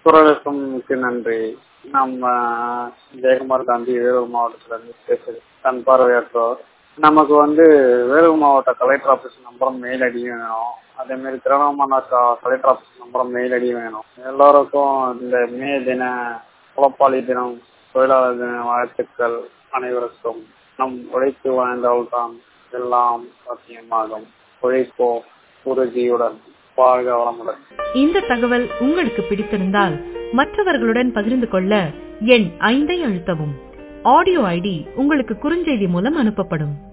குரலுக்கும் மிக்க நன்றி நம்ம ஜெயக்குமார் காந்தி வேலூர் மாவட்டத்துல இருந்து பேசுறேன் கண் பார்வையற்றோர் நமக்கு வந்து வேலூர் மாவட்ட கலெக்டர் ஆஃபீஸ் நம்பரும் மெயில் ஐடியும் வேணும் அதே மாதிரி திருவண்ணாமலை கலெக்டர் ஆஃபீஸ் நம்பரும் மெயில் ஐடியும் வேணும் எல்லாருக்கும் இந்த மே தின உழப்பாளி தினம் தொழிலாளர் தின வாழ்த்துக்கள் அனைவருக்கும் நம் உழைத்து வாழ்ந்தால்தான் எல்லாம் சாத்தியமாகும் உழைப்போம் உறுதியுடன் வாழ்க வளமுடன் இந்த தகவல் உங்களுக்கு பிடித்திருந்தால் மற்றவர்களுடன் பகிர்ந்து கொள்ள எண் ஐந்தை அழுத்தவும் ஆடியோ ஐடி உங்களுக்கு குறுஞ்செய்தி மூலம் அனுப்பப்படும்